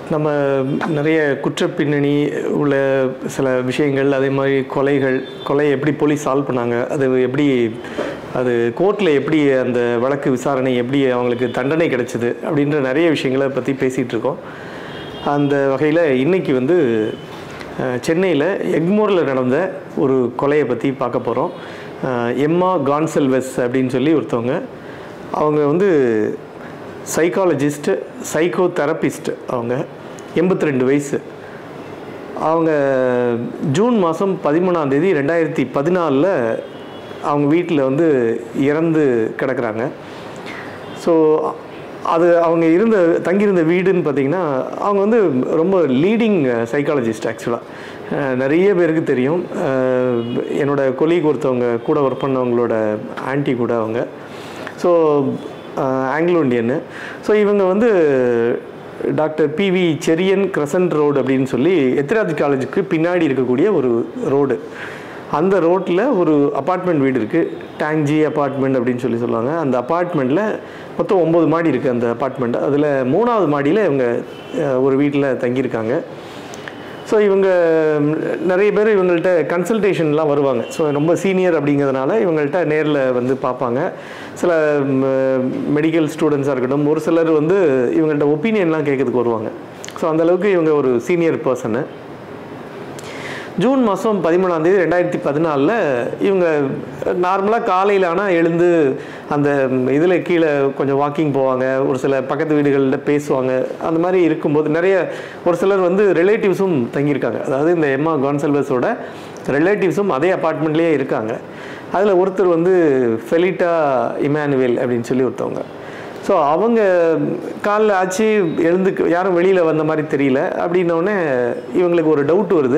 நம்ம நிறைய குற்றப் பின்னணி உள்ள சில விஷயங்கள் அதே மாதிரி கொலைகள் கொலை எப்படி போலீஸ் சால்வ் பண்ணாங்க அது எப்படி அது கோர்ட்டில் எப்படி அந்த வழக்கு விசாரணை எப்படி அவங்களுக்கு தண்டனை கிடைச்சிது அப்படின்ற நிறைய விஷயங்களை பற்றி பேசிகிட்டு இருக்கோம் அந்த வகையில் இன்னைக்கு வந்து சென்னையில் எக்மோரில் நடந்த ஒரு கொலையை பற்றி பார்க்க போகிறோம் எம்மா கான்செல்வெஸ் அப்படின்னு சொல்லி ஒருத்தவங்க அவங்க வந்து சைக்காலஜிஸ்ட் சைக்கோ தெரபிஸ்ட் அவங்க எண்பத்தி ரெண்டு வயசு அவங்க ஜூன் மாதம் பதிமூணாம் தேதி ரெண்டாயிரத்தி பதினாலில் அவங்க வீட்டில் வந்து இறந்து கிடக்குறாங்க ஸோ அது அவங்க இருந்த தங்கியிருந்த வீடுன்னு பார்த்தீங்கன்னா அவங்க வந்து ரொம்ப லீடிங் சைக்காலஜிஸ்ட் ஆக்சுவலாக நிறைய பேருக்கு தெரியும் அஹ் என்னோட கொலீக் ஒருத்தவங்க கூட ஒர்க் பண்ணவங்களோட ஆன்ட்டி கூட அவங்க ஸோ ஆங்கிலோ இண்டியன்னு ஸோ இவங்க வந்து doctor PV Cherian crescent road அப்படின்னு சொல்லி எத்திராஜ் காலேஜுக்கு பின்னாடி இருக்கக்கூடிய ஒரு ரோடு அந்த ரோட்டில் ஒரு அப்பார்ட்மெண்ட் வீடு இருக்குது டேங்ஜி அப்பார்ட்மெண்ட் அப்படின்னு சொல்லி சொல்லுவாங்க அந்த அப்பார்ட்மெண்ட்டில் மொத்தம் ஒம்பது மாடி இருக்குது அந்த அப்பார்ட்மெண்ட் அதில் மூணாவது மாடியில் இவங்க அஹ், ஒரு வீட்டில் தங்கியிருக்காங்க ஸோ இவங்க ம், நிறைய பேர் இவங்கள்ட்ட கன்சல்டேஷன்லாம் வருவாங்க ஸோ ரொம்ப சீனியர் அப்படிங்கிறதுனால இவங்கள்ட்ட நேரில் வந்து பார்ப்பாங்க சில மெடிக்கல் ஸ்டூடெண்ட்ஸாக இருக்கட்டும் ஒரு சிலர் வந்து இவங்கள்ட்ட ஒப்பீனியன்லாம் கேட்கறதுக்கு வருவாங்க ஸோ அந்தளவுக்கு இவங்க ஒரு சீனியர் பர்சனு ஜூன் மாதம் பதிமூணாம் தேதி ரெண்டாயிரத்தி பதினாலில் இவங்க நார்மலாக காலையில் ஆனால் எழுந்து அந்த இதில் கீழே கொஞ்சம் வாக்கிங் போவாங்க ஒரு சில பக்கத்து வீடுகளில் பேசுவாங்க அந்த மாதிரி இருக்கும்போது நிறைய ஒரு சிலர் வந்து ரிலேட்டிவ்ஸும் தங்கியிருக்காங்க அதாவது இந்த எம்மா கான்சல்வஸோட ரிலேட்டிவ்ஸும் அதே அப்பார்ட்மெண்ட்லேயே இருக்காங்க அதில் ஒருத்தர் வந்து ஃபெலிட்டா இமானுவேல் அப்படின்னு சொல்லி ஒருத்தவங்க ஸோ அவங்க காலைல ஆச்சு எழுந்து யாரும் வெளியில் வந்த மாதிரி தெரியல அப்படின்னோடனே இவங்களுக்கு ஒரு டவுட் வருது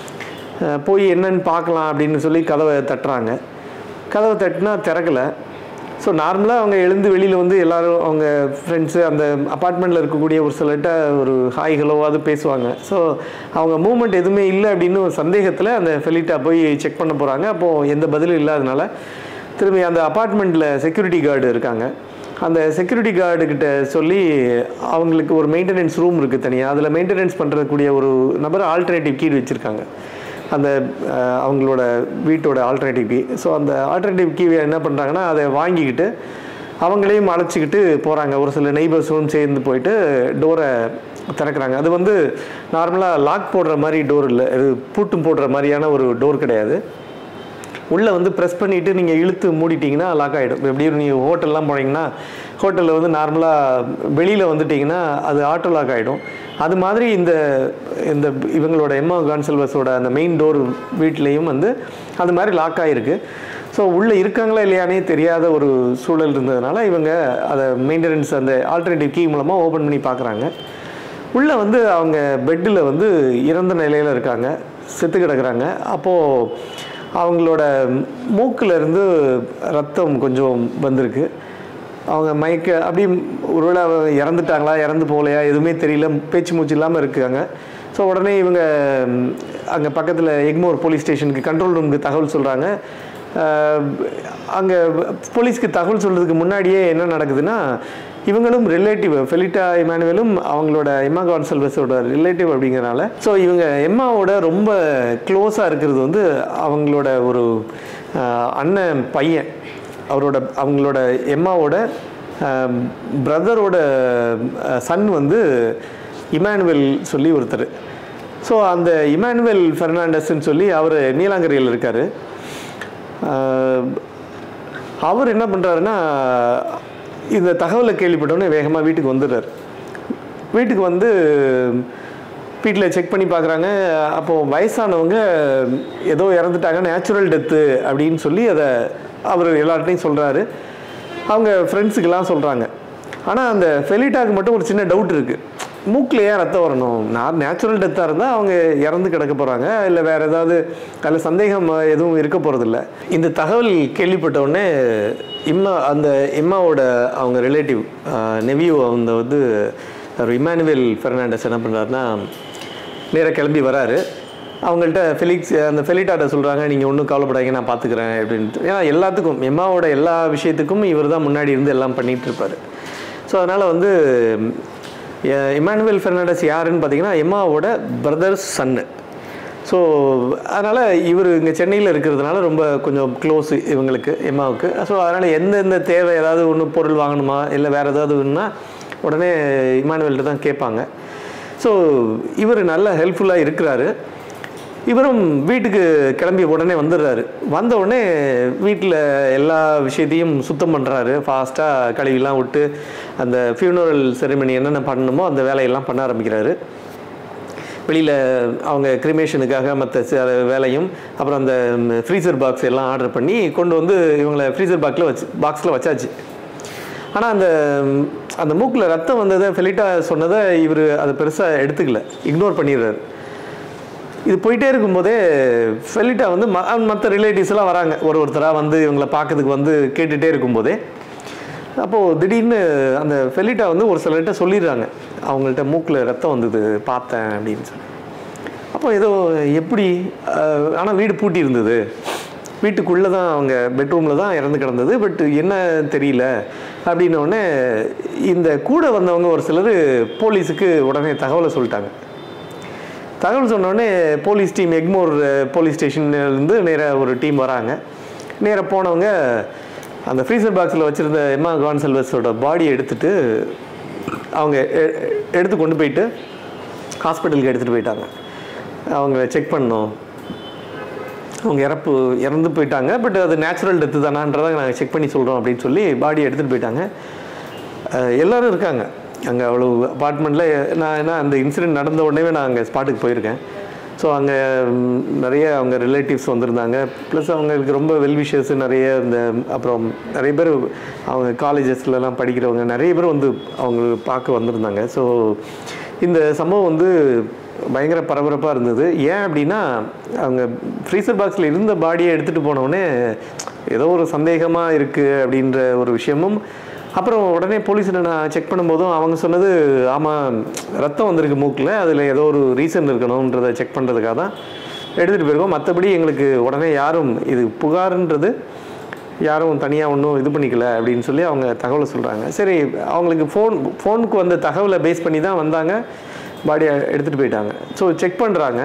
அஹ் போய் என்னன்னு பார்க்கலாம் அப்படின்னு சொல்லி கதவை தட்டுறாங்க கதவை தட்டினா திறக்கலை ஸோ நார்மலாக அவங்க எழுந்து வெளியில் வந்து எல்லாரும் அவங்க ஃப்ரெண்ட்ஸு அந்த அப்பார்ட்மெண்ட்டில் இருக்கக்கூடிய ஒரு சிலர்கிட்ட ஒரு ஹாய் ஹலோவாது பேசுவாங்க ஸோ அவங்க மூமெண்ட் எதுவுமே இல்லை அப்படின்னு ஒரு சந்தேகத்தில் அந்த ஃபெலிட்டா போய் செக் பண்ண போகிறாங்க அப்போது எந்த பதிலும் இல்லாதனால திரும்பி அந்த அப்பார்ட்மெண்ட்டில் செக்யூரிட்டி கார்டு இருக்காங்க அந்த செக்யூரிட்டி கார்டுக்கிட்ட சொல்லி அவங்களுக்கு ஒரு மெயின்டெனன்ஸ் ரூம் இருக்குது தனியாக அதில் மெயின்டெனன்ஸ் பண்ணுறக்கூடிய ஒரு நபர் ஆல்டர்னேட்டிவ் கீ வச்சுருக்காங்க அந்த அஹ், அவங்களோட வீட்டோட ஆல்டர்னேட்டிவ் கீ ஸோ அந்த ஆல்டர்னேட்டிவ் கீ என்ன பண்ணுறாங்கன்னா அதை வாங்கிக்கிட்டு அவங்களையும் அழைச்சிக்கிட்டு போகிறாங்க ஒரு சில நெய்பர்ஸும் சேர்ந்து போயிட்டு டோரை திறக்கிறாங்க அது வந்து நார்மலாக லாக் போடுற மாதிரி டோர் இல்லை இது பூட்டும் போடுற மாதிரியான ஒரு டோர் கிடையாது உள்ளே வந்து ப்ரெஸ் பண்ணிவிட்டு நீங்கள் இழுத்து மூடிட்டிங்கன்னா லாக் ஆகிடும் எப்படியும் நீங்கள் ஹோட்டல்லாம் போனீங்கன்னா ஹோட்டலில் வந்து நார்மலாக வெளியில் வந்துட்டிங்கன்னா அது ஆட்டோ லாக் ஆகிடும் அது மாதிரி இந்த இந்த இவங்களோட எம்மா கான்சல்வஸோட அந்த மெயின் டோர் வீட்லேயும் வந்து அது மாதிரி லாக் ஆகிருக்கு ஸோ உள்ளே இருக்காங்களா இல்லையானே தெரியாத ஒரு சூழல் இருந்ததுனால இவங்க அதை மெயின்டெனன்ஸ் அந்த ஆல்டர்னேட்டிவ் கீ மூலமாக ஓப்பன் பண்ணி பார்க்குறாங்க உள்ளே வந்து அவங்க பெட்டில் வந்து இறந்த நிலையில் இருக்காங்க செத்து கிடக்குறாங்க அப்போது அவங்களோட மூக்குல இருந்து ரத்தம் கொஞ்சம் வந்திருக்கு அவங்க மயக்க அப்படி ஒருவேளை அவங்க இறந்துட்டாங்களா இறந்து போகலையா எதுவுமே தெரியல பேச்சு மூச்சு இல்லாமல் இருக்காங்க ஸோ உடனே இவங்க அங்கே பக்கத்தில் எக்மோர் போலீஸ் ஸ்டேஷனுக்கு கண்ட்ரோல் ரூமுக்கு தகவல் சொல்கிறாங்க அங்கே போலீஸ்க்கு தகவல் சொல்கிறதுக்கு முன்னாடியே என்ன நடக்குதுன்னா இவங்களும் ரிலேட்டிவ் ஃபெலிட்டா இமானுவேலும் அவங்களோட எம்மா கான்சல்வஸோட ரிலேட்டிவ் அப்படிங்கிறனால ஸோ இவங்க எம்மாவோட ரொம்ப க்ளோஸாக இருக்கிறது வந்து அவங்களோட ஒரு ஆஹ், அண்ணன் பையன் அவரோட அவங்களோட எம்மாவோட பிரதரோட சன் வந்து இமானுவேல் சொல்லி ஒருத்தர் ஸோ அந்த இமானுவேல் ஃபெர்னாண்டஸ்ன்னு சொல்லி அவர் நீலாங்கரையில் இருக்கார் அவர் என்ன பண்ணுறாருன்னா இந்த தகவலை கேள்விப்பட்டோன்னே வேகமாக வீட்டுக்கு வந்துடுறாரு வீட்டுக்கு வந்து வீட்டில் செக் பண்ணி பார்க்குறாங்க அப்போது வயசானவங்க ஏதோ இறந்துட்டாங்க நேச்சுரல் டெத்து அப்படின்னு சொல்லி அதை அவர் எல்லார்ட்டையும் சொல்கிறாரு அவங்க ஃப்ரெண்ட்ஸுக்கெல்லாம் சொல்கிறாங்க ஆனால் அந்த ஃபெலிட்டாக்கு மட்டும் ஒரு சின்ன டவுட் இருக்குது மூக்கில் ஏன் ரத்தம் வரணும் நான் நேச்சுரல் டெத்தாக இருந்தால் அவங்க இறந்து கிடக்க போகிறாங்க இல்லை வேறு ஏதாவது அதில் சந்தேகம் எதுவும் இருக்க போகிறதில்ல இந்த தகவல் கேள்விப்பட்ட உடனே இம்மா அந்த இம்மாவோட அவங்க ரிலேட்டிவ் நெவியூ அவங்க வந்து அவர் இமானுவேல் ஃபெர்னாண்டஸ் என்ன பண்ணுறாருன்னா நேராக கிளம்பி வராரு அவங்கள்ட்ட ஃபெலிக்ஸ் அந்த ஃபெலிட்டாட்ட சொல்கிறாங்க நீங்கள் ஒன்றும் கவலைப்படாதீங்க நான் பார்த்துக்கிறேன் அப்படின்ட்டு ஏன்னா எல்லாத்துக்கும் எம்மாவோட எல்லா விஷயத்துக்கும் இவர் தான் முன்னாடி இருந்து எல்லாம் பண்ணிகிட்டு இருப்பார் ஸோ அதனால் வந்து இமானுவேல் ஃபெர்னாண்டஸ் யாருன்னு பார்த்தீங்கன்னா எம்மாவோட பிரதர்ஸ் சன்னு ஸோ அதனால் இவர் இங்கே சென்னையில் இருக்கிறதுனால ரொம்ப கொஞ்சம் க்ளோஸ் இவங்களுக்கு எம்மாவுக்கு ஸோ அதனால் எந்தெந்த தேவை ஏதாவது ஒன்று பொருள் வாங்கணுமா இல்லை வேறு ஏதாவது ஒன்றுனா உடனே இமானுவேல்கிட்ட தான் கேட்பாங்க ஸோ இவர் நல்ல ஹெல்ப்ஃபுல்லாக இருக்கிறாரு இவரும் வீட்டுக்கு கிளம்பி உடனே வந்துடுறாரு வந்த உடனே வீட்டில் எல்லா விஷயத்தையும் சுத்தம் பண்ணுறாரு ஃபாஸ்ட்டாக கழுவிலாம் விட்டு அந்த ஃபியூனரல் செரிமனி என்னென்ன பண்ணணுமோ அந்த வேலையெல்லாம் பண்ண ஆரம்பிக்கிறாரு வெளியில் அவங்க கிரிமேஷனுக்காக மற்ற வேலையும் அப்புறம் அந்த ஃப்ரீசர் பாக்ஸ் எல்லாம் ஆர்டர் பண்ணி கொண்டு வந்து இவங்களை ஃப்ரீசர் பாக்ஸில் வச்சு பாக்ஸில் வச்சாச்சு ஆனால் அந்த அந்த மூக்கில் ரத்தம் வந்ததை ஃபெலிட்டா சொன்னதை இவர் அதை பெருசாக எடுத்துக்கல இக்னோர் பண்ணிடுறாரு இது போயிட்டே இருக்கும்போதே ஃபெலிட்டா வந்து ம மற்ற ரிலேட்டிவ்ஸ் எல்லாம் வராங்க ஒரு ஒருத்தராக வந்து இவங்களை பார்க்கறதுக்கு வந்து கேட்டுகிட்டே இருக்கும்போதே அப்போது திடீர்னு அந்த ஃபெலிட்டா வந்து ஒரு சிலர்கிட்ட சொல்லிடுறாங்க அவங்கள்ட்ட மூக்கில் ரத்தம் வந்தது பார்த்தேன் அப்படின்னு சொல்லி அப்போ ஏதோ எப்படி ஆனால் வீடு பூட்டி இருந்தது வீட்டுக்குள்ளே தான் அவங்க பெட்ரூமில் தான் இறந்து கிடந்தது பட் என்ன தெரியல அப்படின்னோடனே இந்த கூட வந்தவங்க ஒரு சிலர் போலீஸுக்கு உடனே தகவலை சொல்லிட்டாங்க தகவல் சொன்னோடனே போலீஸ் டீம் எக்மோர் போலீஸ் ஸ்டேஷன்லேருந்து நேராக ஒரு டீம் வராங்க நேராக போனவங்க அந்த ஃப்ரீசர் பாக்ஸில் வச்சுருந்த எம்மா கான்சல்வஸோட பாடியை எடுத்துட்டு அவங்க எ- எடுத்து கொண்டு போயிட்டு ஹாஸ்பிட்டலுக்கு எடுத்துகிட்டு போயிட்டாங்க அவங்க செக் பண்ணோம் அவங்க இறப்பு இறந்து போயிட்டாங்க பட் அது நேச்சுரல் டெத்து தானான்றதை நாங்கள் செக் பண்ணி சொல்கிறோம் அப்படின்னு சொல்லி பாடியை எடுத்துகிட்டு போயிட்டாங்க அஹ் எல்லாரும் இருக்காங்க அங்கே அவ்வளோ அப்பார்ட்மெண்ட்டில் நான் என்ன அந்த இன்சிடென்ட் நடந்த உடனே நான் அங்கே ஸ்பாட்டுக்கு போயிருக்கேன் ஸோ அங்கே ம், நிறைய அவங்க ரிலேட்டிவ்ஸ் வந்திருந்தாங்க ப்ளஸ் அவங்களுக்கு ரொம்ப வெல்விஷர்ஸ் நிறைய இந்த அப்புறம் நிறைய பேர் அவங்க காலேஜஸ்லலாம் படிக்கிறவங்க நிறைய பேர் வந்து அவங்க பார்க்க வந்திருந்தாங்க ஸோ இந்த சம்பவம் வந்து பயங்கர பரபரப்பாக இருந்தது ஏன் அப்படின்னா அவங்க ஃப்ரீசர் பாக்ஸில் இருந்த பாடியை எடுத்துகிட்டு போனவுடனே ஏதோ ஒரு சந்தேகமாக இருக்குது அப்படின்ற ஒரு விஷயமும் அப்புறம் உடனே போலீஸில் நான் செக் பண்ணும்போதும் அவங்க சொன்னது ஆமாம் ரத்தம் வந்திருக்கு மூக்கில் அதில் ஏதோ ஒரு ரீசன் இருக்கணுன்றதை செக் பண்ணுறதுக்காக தான் எடுத்துகிட்டு போயிருக்கோம் மற்றபடி எங்களுக்கு உடனே யாரும் இது புகாருன்றது யாரும் தனியாக ஒன்றும் இது பண்ணிக்கல அப்படின்னு சொல்லி அவங்க தகவலை சொல்கிறாங்க சரி அவங்களுக்கு ஃபோன் ஃபோனுக்கு வந்த தகவலை பேஸ் பண்ணி தான் வந்தாங்க பாடியை எடுத்துகிட்டு போயிட்டாங்க ஸோ செக் பண்ணுறாங்க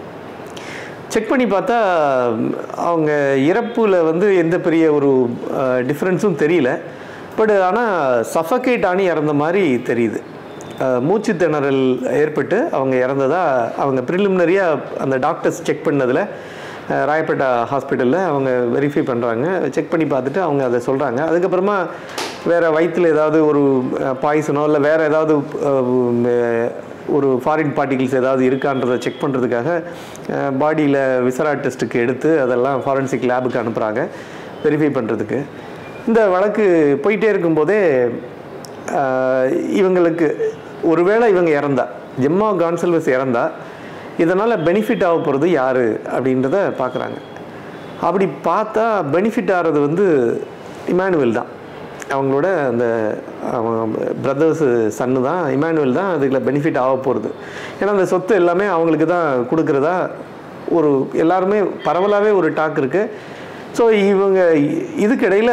செக் பண்ணி பார்த்தா ம், அவங்க இறப்புல வந்து எந்த பெரிய ஒரு டிஃப்ரென்ஸும் தெரியல பட் ஆனால் சஃபகேட் ஆனி இறந்த மாதிரி தெரியுது அஹ், மூச்சு திணறல் ஏற்பட்டு அவங்க இறந்ததா அவங்க ப்ரிலிமினரியாக அந்த டாக்டர்ஸ் செக் பண்ணதில் அஹ், ராயப்பேட்டா ஹாஸ்பிட்டலில் அவங்க வெரிஃபை பண்ணுறாங்க செக் பண்ணி பார்த்துட்டு அவங்க அதை சொல்கிறாங்க அதுக்கப்புறமா வேறு வயிற்றில் ஏதாவது ஒரு பாய்சனோ இல்லை வேறு ஏதாவது அஹ், ஒரு ஃபாரின் பார்ட்டிகிள்ஸ் ஏதாவது இருக்கான்றதை செக் பண்ணுறதுக்காக பாடியில் விசரா டெஸ்ட்டுக்கு எடுத்து அதெல்லாம் ஃபாரன்சிக் லேபுக்கு அனுப்புகிறாங்க வெரிஃபை பண்ணுறதுக்கு இந்த வழக்கு போயிட்டே இருக்கும்போதே அஹ், இவங்களுக்கு ஒருவேளை இவங்க இறந்தா ஜெம்மா கான்சல்வஸ் இறந்தா இதனால் பெனிஃபிட் ஆக போகிறது யார் அப்படின்றத பார்க்குறாங்க அப்படி பார்த்தா பெனிஃபிட் ஆகிறது வந்து இமானுவேல் தான் அவங்களோட அந்த பிரதர்ஸ் சன்னு தான் இமானுவேல் தான் அதுல பெனிஃபிட் ஆக போகிறது ஏன்னா அந்த சொத்து எல்லாமே அவங்களுக்கு தான் கொடுக்குறதா ஒரு எல்லாருமே பரவலாகவே ஒரு டாக் இருக்குது ஸோ இவங்க இதுக்கிடையில்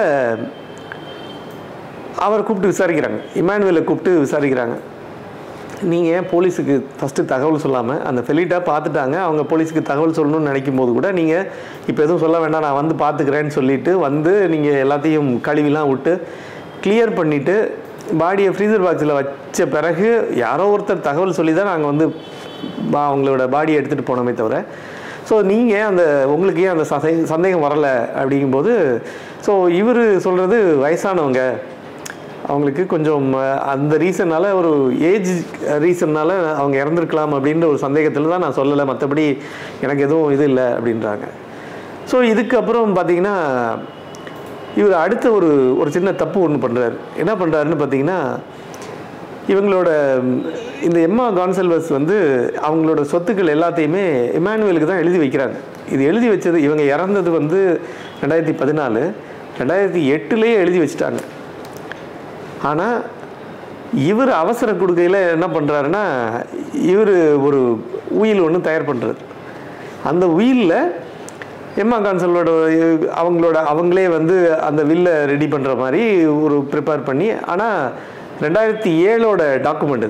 அவரை கூப்பிட்டு விசாரிக்கிறாங்க இமானுவேலை கூப்பிட்டு விசாரிக்கிறாங்க நீங்கள் ஏன் போலீஸுக்கு ஃபஸ்ட்டு தகவல் சொல்லாமல் அந்த ஃபெலிட்டா பார்த்துட்டாங்க அவங்க போலீஸுக்கு தகவல் சொல்லணும்னு நினைக்கும் போது கூட நீங்கள் இப்போ எதுவும் சொல்ல வேண்டாம் நான் வந்து பார்த்துக்கிறேன்னு சொல்லிட்டு வந்து நீங்கள் எல்லாத்தையும் கழுவிலாம் விட்டு கிளியர் பண்ணிவிட்டு பாடியை ஃப்ரீசர் பாக்ஸில் வச்ச பிறகு யாரோ ஒருத்தர் தகவல் சொல்லி தான் நாங்கள் வந்து பா- அவங்களோட பாடியை எடுத்துகிட்டு போனோமே தவிர ஸோ நீங்கள் அந்த உங்களுக்கு ஏன் அந்த சந்தே சந்தேகம் வரலை அப்படிங்கும்போது ஸோ இவர் சொல்கிறது வயசானவங்க அவங்களுக்கு கொஞ்சம் அஹ், அந்த ரீசன்னால ஒரு ஏஜ் ரீசன்னால அவங்க இறந்துருக்கலாம் அப்படின்ற ஒரு சந்தேகத்தில் தான் நான் சொல்லலை மற்றபடி எனக்கு எதுவும் இது இல்லை அப்படின்றாங்க ஸோ இதுக்கப்புறம் பார்த்தீங்கன்னா இவர் அடுத்த ஒரு ஒரு சின்ன தப்பு ஒன்று பண்ணுறாரு என்ன பண்ணுறாருன்னு பார்த்தீங்கன்னா இவங்களோட ம், இந்த எம்மா கான்சல்வஸ் வந்து அவங்களோட சொத்துக்கள் எல்லாத்தையுமே இமானுவேலுக்கு தான் எழுதி வைக்கிறாங்க இது எழுதி வச்சது இவங்க இறந்தது வந்து ரெண்டாயிரத்தி பதினாலு ரெண்டாயிரத்தி எட்டுலேயே எழுதி வச்சுட்டாங்க ஆனால் இவர் அவசர கொடுக்கையில் என்ன பண்ணுறாருன்னா இவர் ஒரு உயில் ஒன்று தயார் பண்ணுறாரு அந்த உயிலில் எம்மா கான்சலோட அவங்களோட அவங்களே வந்து அந்த வில்லை ரெடி பண்ணுற மாதிரி ஒரு ப்ரிப்பேர் பண்ணி ஆனால் ரெண்டாயிரத்தி ஏழோட டாக்குமெண்ட் இது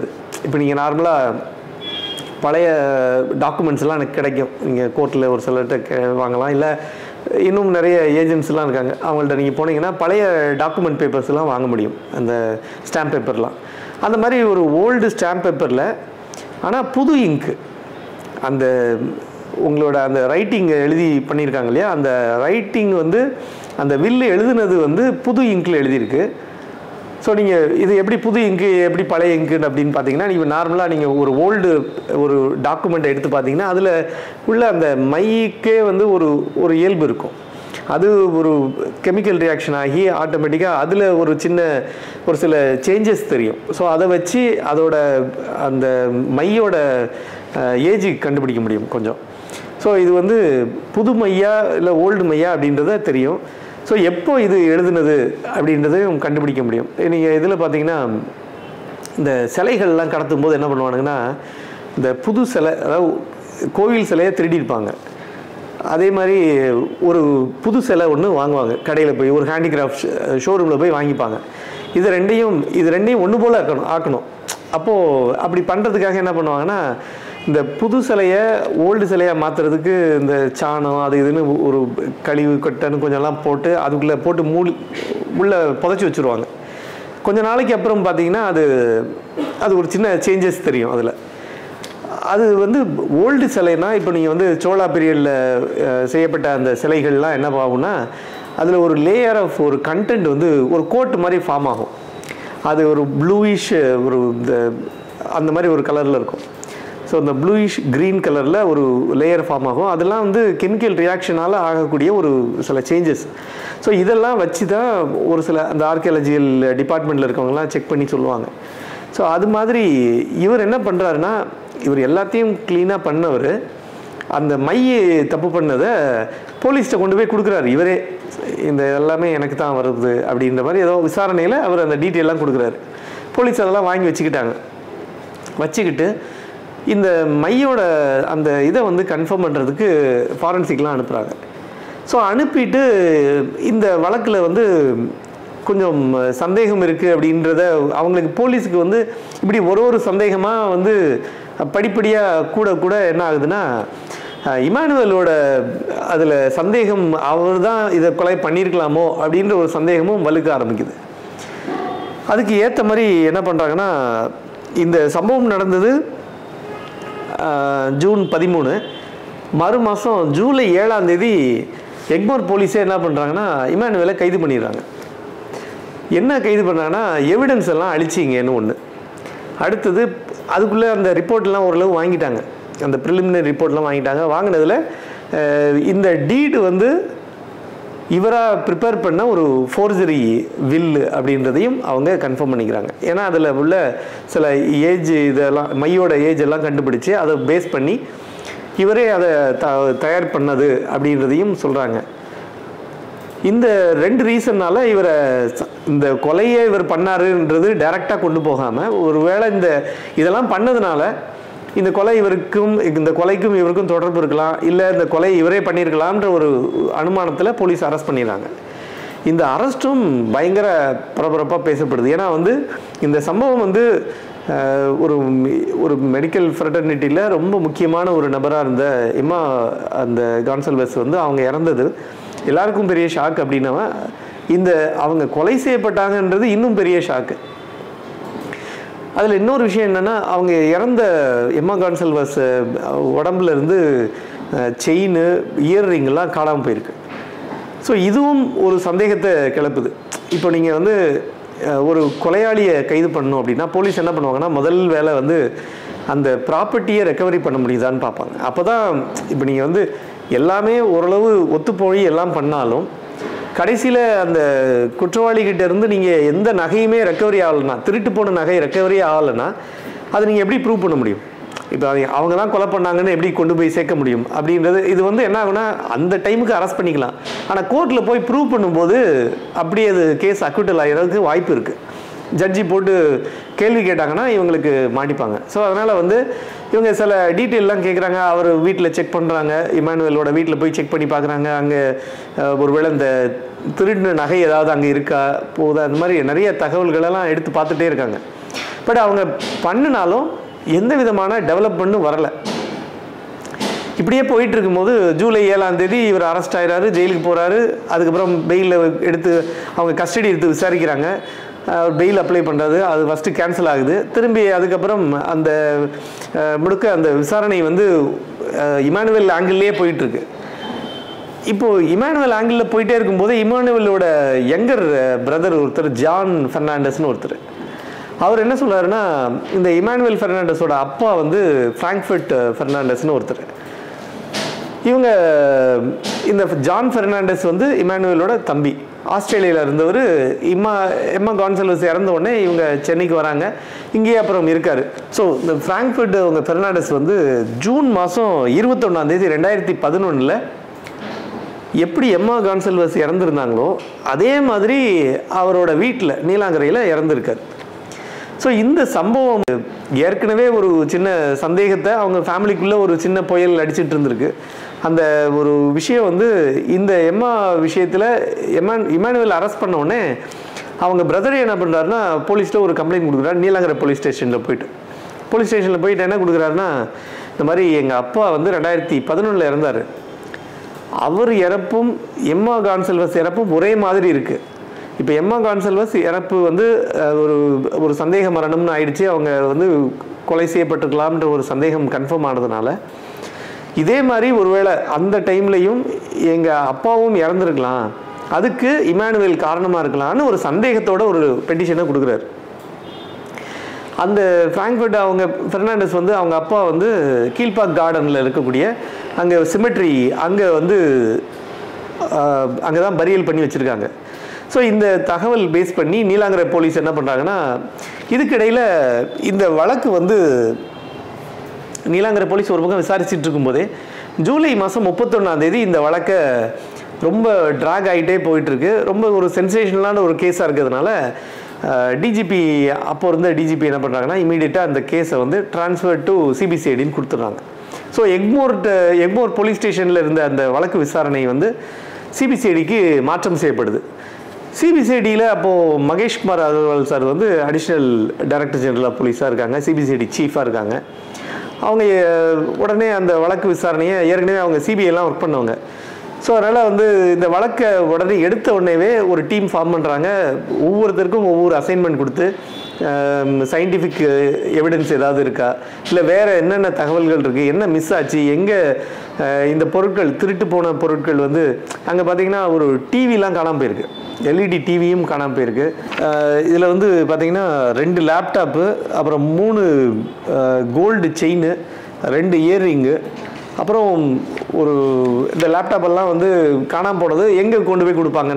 இப்போ நீங்கள் நார்மலாக பழைய டாக்குமெண்ட்ஸ்லாம் எனக்கு கிடைக்கும் நீங்கள் கோர்ட்டில் ஒரு சிலர்கிட்ட கே- வாங்கலாம் இல்லை இன்னும் நிறைய ஏஜென்ட்ஸ்லாம் இருக்காங்க அவங்கள்ட்ட நீங்கள் போனீங்கன்னா பழைய டாக்குமெண்ட் பேப்பர்ஸ்லாம் வாங்க முடியும் அந்த ஸ்டாம்ப் பேப்பர்லாம் அந்த மாதிரி ஒரு ஓல்டு ஸ்டாம்ப் பேப்பரில் ஆனால் புது இங்கு அந்த உங்களோட அந்த ரைட்டிங் எழுதி பண்ணியிருக்காங்க இல்லையா அந்த ரைட்டிங் வந்து அந்த வில்லு எழுதுனது வந்து புது இங்கில் எழுதியிருக்கு ஸோ நீங்கள் இது எப்படி புது இங்கு எப்படி பழைய இங்கு அப்படின்னு பார்த்தீங்கன்னா நீங்கள் நார்மலாக நீங்கள் ஒரு ஓல்டு ஒரு டாக்குமெண்ட்டை எடுத்து பார்த்தீங்கன்னா அதில் உள்ள அந்த மைக்கே வந்து ஒரு ஒரு இயல்பு இருக்கும் அது ஒரு கெமிக்கல் ரியாக்ஷன் ஆகி ஆட்டோமேட்டிக்காக அதில் ஒரு சின்ன ஒரு சில சேஞ்சஸ் தெரியும் ஸோ அதை வச்சு அதோட அந்த மையோட ஏஜ் கண்டுபிடிக்க முடியும் கொஞ்சம் ஸோ இது வந்து புது மையா இல்லை ஓல்டு மையா அப்படின்றத தெரியும் ஸோ எப்போ இது எழுதுனது அப்படின்றதையும் கண்டுபிடிக்க முடியும் நீங்கள் இதில் பார்த்தீங்கன்னா இந்த சிலைகள்லாம் கடத்தும் போது என்ன பண்ணுவானுங்கன்னா இந்த புது சிலை அதாவது கோவில் சிலையை திருடியிருப்பாங்க அதே மாதிரி ஒரு புது சிலை ஒன்று வாங்குவாங்க கடையில் போய் ஒரு ஹேண்டிகிராஃப்ட் ஷோரூமில் போய் வாங்கிப்பாங்க இது ரெண்டையும் இது ரெண்டையும் ஒன்று போல் ஆக்கணும் ஆக்கணும் அப்போது அப்படி பண்ணுறதுக்காக என்ன பண்ணுவாங்கன்னா இந்த புது சிலையை ஓல்டு சிலையாக மாற்றுறதுக்கு இந்த சாணம் அது இதுன்னு ஒரு கழிவு கொட்டைன்னு கொஞ்சம்லாம் போட்டு அதுக்குள்ளே போட்டு மூடி உள்ளே புதைச்சி வச்சுருவாங்க கொஞ்ச நாளைக்கு அப்புறம் பார்த்தீங்கன்னா அது அது ஒரு சின்ன சேஞ்சஸ் தெரியும் அதில் அது வந்து ஓல்டு சிலைனா இப்போ நீங்கள் வந்து சோழா பீரியடில் செய்யப்பட்ட அந்த சிலைகள்லாம் என்ன ஆகும்னா அதில் ஒரு லேயர் ஆஃப் ஒரு கண்டென்ட் வந்து ஒரு கோட் மாதிரி ஃபார்ம் ஆகும் அது ஒரு ப்ளூயிஷ் ஒரு இந்த அந்த மாதிரி ஒரு கலரில் இருக்கும் ஸோ இந்த ப்ளூயிஷ் க்ரீன் கலரில் ஒரு லேயர் ஃபார்ம் ஆகும் அதெல்லாம் வந்து கெமிக்கல் ரியாக்ஷனால் ஆகக்கூடிய ஒரு சில சேஞ்சஸ் ஸோ இதெல்லாம் வச்சு தான் ஒரு சில அந்த ஆர்கியாலஜிக்கல் டிபார்ட்மெண்ட்டில் இருக்கவங்கலாம் செக் பண்ணி சொல்லுவாங்க ஸோ அது மாதிரி இவர் என்ன பண்ணுறாருன்னா இவர் எல்லாத்தையும் க்ளீனாக பண்ணவர் அந்த மைய தப்பு பண்ணதை போலீஸ்கிட்ட கொண்டு போய் கொடுக்குறாரு இவரே இந்த எல்லாமே எனக்கு தான் வருது அப்படின்ற மாதிரி ஏதோ விசாரணையில் அவர் அந்த டீட்டெயிலாம் கொடுக்குறாரு போலீஸ் அதெல்லாம் வாங்கி வச்சுக்கிட்டாங்க வச்சுக்கிட்டு இந்த மையோட அந்த இதை வந்து கன்ஃபார்ம் பண்ணுறதுக்கு ஃபாரன்சிக்லாம் அனுப்புகிறாங்க ஸோ அனுப்பிட்டு இந்த வழக்கில் வந்து கொஞ்சம் சந்தேகம் இருக்குது அப்படின்றத அவங்களுக்கு போலீஸுக்கு வந்து இப்படி ஒரு ஒரு சந்தேகமாக வந்து படிப்படியாக கூட கூட என்ன ஆகுதுன்னா அஹ், இமானுவேலோட அதில் சந்தேகம் அவர் தான் இதை கொலை பண்ணியிருக்கலாமோ அப்படின்ற ஒரு சந்தேகமும் வலுக்க ஆரம்பிக்குது அதுக்கு ஏற்ற மாதிரி என்ன பண்ணுறாங்கன்னா இந்த சம்பவம் நடந்தது ஆஹ், ஜூன் பதிமூணு மறு மாதம் ஜூலை ஏழாம் தேதி எக்மோர் போலீஸே என்ன பண்ணுறாங்கன்னா இமானுவேலை கைது பண்ணிடுறாங்க என்ன கைது பண்ணாங்கன்னா எவிடன்ஸ் எல்லாம் அழிச்சிங்கன்னு ஒன்று அடுத்தது அதுக்குள்ளே அந்த ரிப்போர்ட்லாம் ஓரளவு வாங்கிட்டாங்க அந்த ப்ரிலிமினரி ரிப்போர்ட்லாம் வாங்கிட்டாங்க வாங்கினதில் அஹ், இந்த டீடு வந்து இவராக ப்ரிப்பேர் பண்ண ஒரு ஃபோர்ஜரி வில்லு அப்படின்றதையும் அவங்க கன்ஃபார்ம் பண்ணிக்கிறாங்க ஏன்னா அதில் உள்ள சில ஏஜ் இதெல்லாம் மையோட ஏஜ் எல்லாம் கண்டுபிடிச்சு அதை பேஸ் பண்ணி இவரே அதை த தயார் பண்ணது அப்படின்றதையும் சொல்கிறாங்க இந்த ரெண்டு ரீசன்னால இவரை ச- இந்த கொலையை இவர் பண்ணாருன்றது டைரெக்டாக கொண்டு போகாமல் ஒருவேளை இந்த இதெல்லாம் பண்ணதுனால இந்த கொலை இவருக்கும் இந்த கொலைக்கும் இவருக்கும் தொடர்பு இருக்கலாம் இல்லை இந்த கொலை இவரே பண்ணியிருக்கலாம்ன்ற ஒரு அனுமானத்தில் போலீஸ் அரெஸ்ட் பண்ணிடுறாங்க இந்த அரெஸ்ட்டும் பயங்கர பரபரப்பாக பேசப்படுது ஏன்னா வந்து இந்த சம்பவம் வந்து அஹ், ஒரு மி- ஒரு மெடிக்கல் ஃப்ரெட்டர்னிட்டியில் ரொம்ப முக்கியமான ஒரு நபராக இருந்த எம்மா அந்த கான்சல்வஸ் வந்து அவங்க இறந்தது எல்லாருக்கும் பெரிய ஷாக் அப்படின்னா இந்த அவங்க கொலை செய்யப்பட்டாங்கன்றது இன்னும் பெரிய ஷாக்கு அதில் இன்னொரு விஷயம் என்னென்னா அவங்க இறந்த எம்மா கான்சல்வஸ் உடம்புல இருந்து செயின் இயர்ரிங்கெல்லாம் காணாமல் போயிருக்கு ஸோ இதுவும் ஒரு சந்தேகத்தை கிளப்புது இப்போ நீங்கள் வந்து அஹ், ஒரு கொலையாளியை கைது பண்ணணும் அப்படின்னா போலீஸ் என்ன பண்ணுவாங்கன்னா முதல் வேலை வந்து அந்த ப்ராப்பர்ட்டியை ரெக்கவரி பண்ண முடியுதான்னு பார்ப்பாங்க அப்போ தான் இப்போ நீங்கள் வந்து எல்லாமே ஓரளவு ஒத்துப்போய் எல்லாம் பண்ணாலும் கடைசியில் அந்த குற்றவாளிகிட்ட இருந்து நீங்கள் எந்த நகையுமே ரெக்கவரி ஆகலைன்னா திருட்டு போன நகை ரெக்கவரி ஆகலைன்னா அதை நீங்கள் எப்படி ப்ரூவ் பண்ண முடியும் இப்போ அது அவங்க தான் கொலை பண்ணாங்கன்னு எப்படி கொண்டு போய் சேர்க்க முடியும் அப்படின்றது இது வந்து என்ன ஆகுனா அந்த டைமுக்கு அரெஸ்ட் பண்ணிக்கலாம் ஆனால் கோர்ட்டில் போய் ப்ரூவ் பண்ணும்போது அப்படியே அது கேஸ் அக்விட்டல் ஆகிறதுக்கு வாய்ப்பு இருக்குது ஜட்ஜி போட்டு கேள்வி கேட்டாங்கன்னா இவங்களுக்கு மாட்டிப்பாங்க ஸோ அதனால் வந்து இவங்க சில டீட்டெயிலெலாம் கேட்குறாங்க அவர் வீட்டில் செக் பண்ணுறாங்க இமானுவேலோட வீட்டில் போய் செக் பண்ணி பார்க்குறாங்க அங்கே ஒருவேளை இந்த திருடின நகை ஏதாவது அங்கே இருக்கா போகுதா அந்த மாதிரி நிறைய தகவல்களெல்லாம் எடுத்து பார்த்துட்டே இருக்காங்க பட் அவங்க பண்ணினாலும் எந்த விதமான டெவலப்மெண்ட்டும் வரலை இப்படியே போயிட்டு இருக்கும்போது ஜூலை ஏழாம் தேதி இவர் அரெஸ்ட் ஆயிறாரு ஜெயிலுக்கு போறாரு அதுக்கப்புறம் பெயிலில் எடுத்து அவங்க கஸ்டடி எடுத்து விசாரிக்கிறாங்க பெயில் அப்ளை பண்ணுறது அது ஃபஸ்ட்டு கேன்சல் ஆகுது திரும்பி அதுக்கப்புறம் அந்த அஹ், முழுக்க அந்த விசாரணை வந்து அஹ், இமானுவேல் ஆங்கிள்லேயே போயிட்டுருக்கு இப்போ இமானுவேல் ஆங்கிளில் போயிட்டே இருக்கும்போது இமானுவேலோட யங்கர் பிரதர் ஒருத்தர் ஜான் ஃபெர்னாண்டஸ்னு ஒருத்தர் அவர் என்ன சொல்றாருன்னா இந்த இமானுவேல் ஃபெர்னாண்டஸோட அப்பா வந்து ஃப்ராங்க்ஃபர்ட் ஃபெர்னாண்டஸ்னு ஒருத்தர் இவங்க இந்த ஜான் ஃபெர்னாண்டஸ் வந்து இமானுவேலோட தம்பி ஆஸ்திரேலியாவில் இருந்தவர் இம்மா எம்மா கான்சல்வஸ் இறந்த உடனே இவங்க சென்னைக்கு வராங்க இங்கேயே அப்புறம் இருக்காரு ஸோ இந்த ஃப்ராங்க்ஃபர்ட் அவங்க ஃபெர்னாண்டஸ் வந்து ஜூன் மாதம் இருபத்தொன்னாம் தேதி ரெண்டாயிரத்தி பதினொன்றில் எப்படி எம்மா கான்சல்வஸ் இறந்துருந்தாங்களோ அதே மாதிரி அவரோட வீட்டில் நீலாங்கரையில் இறந்துருக்காரு ஸோ இந்த சம்பவம் ஏற்கனவே ஒரு சின்ன சந்தேகத்தை அவங்க ஃபேமிலிக்குள்ளே ஒரு சின்ன புயல் அடிச்சிட்டு இருந்திருக்கு அந்த ஒரு விஷயம் வந்து இந்த எம்மா விஷயத்தில் எமான் இமானுவேல் அரெஸ்ட் பண்ண உடனே அவங்க பிரதர் என்ன பண்ணுறாருன்னா போலீஸில் ஒரு கம்ப்ளைண்ட் கொடுக்குறாரு நீலாங்கரை போலீஸ் ஸ்டேஷனில் போயிட்டு போலீஸ் ஸ்டேஷனில் போயிட்டு என்ன கொடுக்குறாருன்னா இந்த மாதிரி எங்கள் அப்பா வந்து ரெண்டாயிரத்தி பதினொன்றில் இறந்தார் அவர் இறப்பும் எம்மா கான்செல்வஸ் இறப்பும் ஒரே மாதிரி இருக்கு இப்போ எம்மா கான்செல்வஸ் இறப்பு வந்து அஹ், ஒரு ஒரு சந்தேக மரணம்னு ஆயிடுச்சு அவங்க வந்து கொலை செய்யப்பட்டிருக்கலாம்ன்ற ஒரு சந்தேகம் கன்ஃபார்ம் ஆனதுனால இதே மாதிரி ஒருவேளை அந்த டைம்லையும் எங்கள் அப்பாவும் இறந்துருக்கலாம் அதுக்கு இமானுவேல் காரணமாக இருக்கலாம்னு ஒரு சந்தேகத்தோட ஒரு பெட்டிஷனை கொடுக்குறாரு அந்த ஃப்ராங்க்ஃபர்ட் அவங்க ஃபெர்னாண்டஸ் வந்து அவங்க அப்பா வந்து கீழ்பாக் கார்டனில் இருக்கக்கூடிய அங்கே சிமெட்ரி அங்கே வந்து அங்கே தான் பரியல் பண்ணி வச்சுருக்காங்க ஸோ இந்த தகவல் பேஸ் பண்ணி நீலாங்கரை போலீஸ் என்ன பண்ணுறாங்கன்னா இதுக்கிடையில் இந்த வழக்கு வந்து நீலாங்கரை போலீஸ் ஒரு பக்கம் விசாரிச்சுட்டு இருக்கும்போதே ஜூலை மாதம் முப்பத்தொன்னாம் தேதி இந்த வழக்கை ரொம்ப ட்ராக் ஆகிட்டே போயிட்டுருக்கு ரொம்ப ஒரு சென்சேஷனலான ஒரு கேஸாக இருக்கிறதுனால டிஜிபி அப்போ இருந்த டிஜிபி என்ன பண்ணுறாங்கன்னா இமீடியட்டாக அந்த கேஸை வந்து ட்ரான்ஸ்ஃபர் டு சிபிசிஐடின்னு கொடுத்துட்றாங்க ஸோ எக்மோர் எக்மோர் போலீஸ் ஸ்டேஷனில் இருந்த அந்த வழக்கு விசாரணை வந்து சிபிசிஐடிக்கு மாற்றம் செய்யப்படுது சிபிசிஐடியில் அப்போது மகேஷ்குமார் அகர்வால் சார் வந்து அடிஷ்னல் டைரக்டர் ஜெனரல் ஆஃப் போலீஸாக இருக்காங்க சிபிசிஐடி சீஃபாக இருக்காங்க அவங்க அஹ், உடனே அந்த வழக்கு விசாரணையை ஏற்கனவே அவங்க சிபிஐலாம் ஒர்க் பண்ணவங்க ஸோ அதனால் வந்து இந்த வழக்கை உடனே எடுத்த உடனேவே ஒரு டீம் ஃபார்ம் பண்ணுறாங்க ஒவ்வொருத்தருக்கும் ஒவ்வொரு அசைன்மெண்ட் கொடுத்து சயின்டிஃபிக் எவிடன்ஸ் ஏதாவது இருக்கா இல்லை வேறு என்னென்ன தகவல்கள் இருக்குது என்ன மிஸ் ஆச்சு எங்கே இந்த பொருட்கள் திருட்டு போன பொருட்கள் வந்து அங்கே பார்த்தீங்கன்னா ஒரு டிவிலாம் காணாமல் போயிருக்கு எல்இடி டிவியும் காணாமல் போயிருக்கு இதில் வந்து பார்த்தீங்கன்னா ரெண்டு லேப்டாப்பு அப்புறம் மூணு கோல்டு செயின் ரெண்டு இயர்ரிங்கு அப்புறம் ஒரு இந்த லேப்டாப் எல்லாம் வந்து காணாமல் போனது எங்கே கொண்டு போய் கொடுப்பாங்க